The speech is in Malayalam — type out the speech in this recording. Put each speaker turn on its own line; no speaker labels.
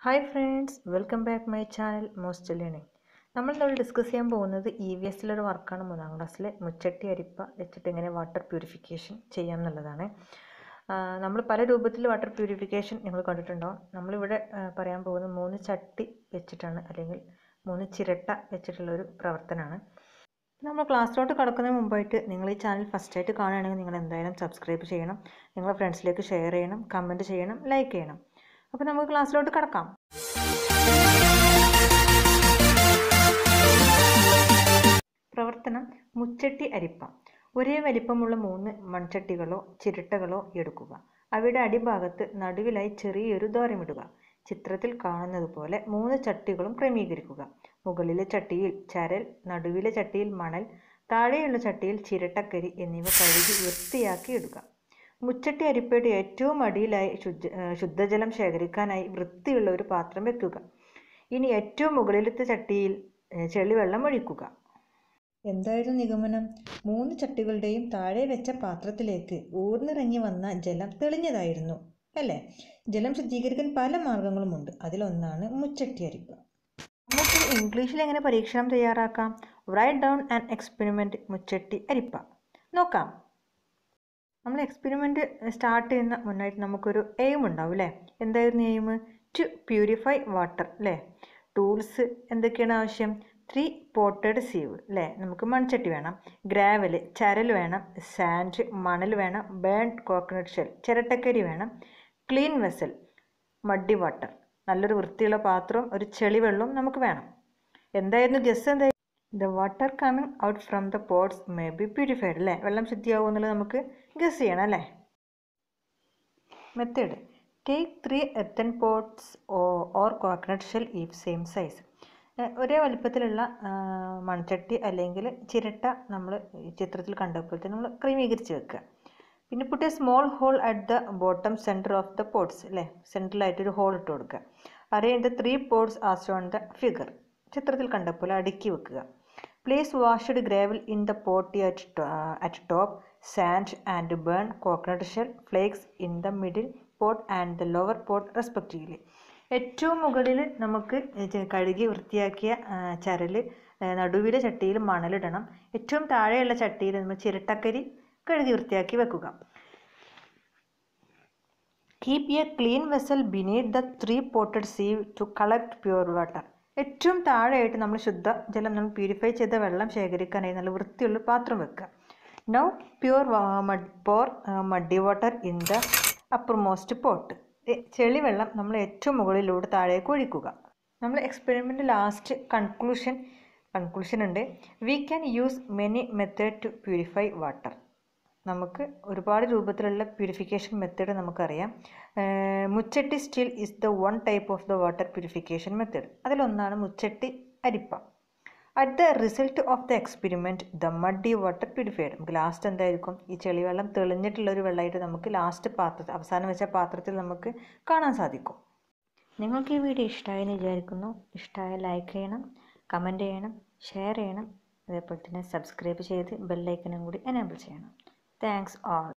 hi friends welcome back my channel most learning നമ്മൾ നമ്മൾ ഡിസ്കസ് ചെയ്യാൻ പോകുന്നത് ഇ വി എസിലൊരു വർക്കാണ് മൂന്നാം ക്ലാസ്സിലെ മുച്ചട്ടി അരിപ്പ വെച്ചിട്ട് എങ്ങനെ വാട്ടർ പ്യൂരിഫിക്കേഷൻ ചെയ്യാം എന്നുള്ളതാണ് നമ്മൾ പല രൂപത്തിൽ വാട്ടർ പ്യൂരിഫിക്കേഷൻ നിങ്ങൾ കണ്ടിട്ടുണ്ടാവും നമ്മളിവിടെ ആ, പറയാൻ പോകുന്നത് മൂന്ന് ചട്ടി വെച്ചിട്ടാണ് അല്ലെങ്കിൽ മൂന്ന് ചിരട്ട വെച്ചിട്ടുള്ള ഒരു പ്രവർത്തനമാണ് നമ്മൾ ക്ലാസ്സിലോട്ട് കടക്കുന്നതിന് മുമ്പായിട്ട് നിങ്ങൾ ഈ ചാനൽ ഫസ്റ്റായിട്ട് കാണുകയാണെങ്കിൽ നിങ്ങൾ എന്തായാലും സബ്സ്ക്രൈബ് ചെയ്യണം നിങ്ങളുടെ ഫ്രണ്ട്സിലേക്ക് ഷെയർ ചെയ്യണം കമൻറ്റ് ചെയ്യണം ലൈക്ക് ചെയ്യണം അപ്പോൾ നമുക്ക് ക്ലാസ്സിലോട്ട് കടക്കാം പ്രവർത്തനം മുച്ചട്ടി അരിപ്പ ഒരേ വലിപ്പമുള്ള മൂന്ന് മൺചട്ടികളോ ചിരട്ടകളോ എടുക്കുക അവയുടെ അടിഭാഗത്ത് നടുവിലായി ചെറിയൊരു ദ്വാരമിടുക ചിത്രത്തിൽ കാണുന്നത് പോലെ മൂന്ന് ചട്ടികളും ക്രമീകരിക്കുക മുകളിലെ ചട്ടിയിൽ ചരൽ നടുവിലെ ചട്ടിയിൽ മണൽ താഴെയുള്ള ചട്ടിയിൽ ചിരട്ടക്കരി എന്നിവ കഴുകി വൃത്തിയാക്കി ഇടുക മുച്ചട്ടി അരിപ്പയുടെ ഏറ്റവും അടിയിലായി ശുദ്ധ ഏഹ് ശുദ്ധജലം ശേഖരിക്കാനായി വൃത്തിയുള്ള ഒരു പാത്രം വെക്കുക ഇനി ഏറ്റവും മുകളിലത്തെ ചട്ടിയിൽ ഏഹ് ചെളിവെള്ളം ഒഴിക്കുക എന്തായിരുന്നു നിഗമനം മൂന്ന് ചട്ടികളുടെയും താഴെ വെച്ച പാത്രത്തിലേക്ക് ഊർന്നിറങ്ങി വന്ന ജലം തെളിഞ്ഞതായിരുന്നു അല്ലേ ജലം ശുദ്ധീകരിക്കാൻ പല മാർഗങ്ങളുമുണ്ട് അതിലൊന്നാണ് മുച്ചട്ടി അരിപ്പ് നമുക്ക് ഇംഗ്ലീഷിൽ എങ്ങനെ പരീക്ഷണം തയ്യാറാക്കാം റൈറ്റ് ഡൗൺ ആൻഡ് എക്സ്പെരിമെൻറ്റ് മുച്ചട്ടി അരിപ്പ നോക്കാം നമ്മൾ എക്സ്പെരിമെൻ്റ് സ്റ്റാർട്ട് ചെയ്യുന്ന മുന്നായിട്ട് നമുക്കൊരു എയിം ഉണ്ടാവും അല്ലേ എന്തായിരുന്നു എയിം ടു പ്യൂരിഫൈ വാട്ടർ അല്ലേ ടൂൾസ് എന്തൊക്കെയാണ് ആവശ്യം ത്രീ പോട്ടഡ് സീവ് അല്ലേ നമുക്ക് മൺചട്ടി വേണം ഗ്രാവൽ ചരൽ വേണം സാൻഡ് മണൽ വേണം ബേൺഡ് കോക്കനട്ട് ഷെൽ ചിരട്ടക്കരി വേണം ക്ലീൻ വെസൽ മഡ്ഡി വാട്ടർ നല്ലൊരു വൃത്തിയുള്ള പാത്രവും ഒരു ചെളിവെള്ളവും നമുക്ക് വേണം എന്തായിരുന്നു ഗസ് എന്തായിരുന്നു the water coming out from the pots may be purified അല്ലേ വെള്ളം ശുദ്ധിയാവും എന്നുള്ളത് നമുക്ക് ഗസ് ചെയ്യണം അല്ലേ method take three earthen pots or coconut shell if same size ഒരേ വലിപ്പത്തിലുള്ള ആ, മൺചട്ടി അല്ലെങ്കിൽ ചിരട്ട നമ്മൾ ചിത്രത്തിൽ കണ്ടപ്പോൾ തന്നെ നമ്മൾ ക്രമീകരിച്ച് വെക്കുക പിന്നെ put a small hole at the bottom centre of the pots അല്ലേ സെൻറ്ററിലായിട്ട് ഒരു ഹോൾ ഇട്ട് കൊടുക്കുക arrange the three pots as on the figure ചിത്രത്തിൽ കണ്ടപ്പോൾ അടുക്കി വെക്കുക place washed gravel in the pot at at top sand and burn coconut shell flakes in the middle pot and the lower pot respectively ഏറ്റവും മുകളിൽ നമുക്ക് ഇത് കഴുകി വൃത്തിയാക്കിയ ആ, ചരല് ആ, നടുവിലെ ചട്ടിയിൽ മണലിടണം ഏറ്റവും താഴെയുള്ള ചട്ടിയിൽ നമ്മൾ ചിരട്ടക്കരി കഴുകി വൃത്തിയാക്കി വെക്കുക keep a clean vessel beneath the three potted sieve to collect pure water ഏറ്റവും താഴെയായിട്ട് നമ്മൾ ശുദ്ധ ജലം നമ്മൾ പ്യൂരിഫൈ ചെയ്ത വെള്ളം ശേഖരിക്കാനായി നല്ല വൃത്തിയുള്ള പാത്രം വെക്കുക now pure pour muddy water in the uppermost pot ചെളി വെള്ളം നമ്മൾ ഏറ്റവും മുകളിലൂടെ താഴേക്ക് ഒഴിക്കുക നമ്മൾ എക്സ്പെരിമെൻ്റ് ലാസ്റ്റ് കൺക്ലൂഷൻ കൺക്ലൂഷൻ ഉണ്ട് we can use many method to purify water നമുക്ക് ഒരുപാട് രൂപത്തിലുള്ള പ്യൂരിഫിക്കേഷൻ മെത്തേഡ് നമുക്കറിയാം ഏർ മുച്ചട്ടി steel is the one type of the water purification method അതിലൊന്നാണ് മുച്ചട്ടി അരിപ്പ at the result of the experiment the muddy water purified നമുക്ക് ലാസ്റ്റ് എന്തായിരിക്കും ഈ ചെളിവെള്ളം തെളിഞ്ഞിട്ടുള്ള ഒരു വെള്ളമായിട്ട് നമുക്ക് ലാസ്റ്റ് പാത്രത്തിൽ അവസാനം വെച്ച പാത്രത്തിൽ നമുക്ക് കാണാൻ സാധിക്കും നിങ്ങൾക്ക് ഈ വീഡിയോ ഇഷ്ടമായെന്ന് വിചാരിക്കുന്നു ഇഷ്ടമായ ലൈക്ക് ചെയ്യണം കമൻറ്റ് ചെയ്യണം ഷെയർ ചെയ്യണം അതേപോലെ തന്നെ സബ്സ്ക്രൈബ് ചെയ്ത് ബെല്ലൈക്കനും കൂടി എനേബിൾ ചെയ്യണം താങ്ക്സ് ഓൾ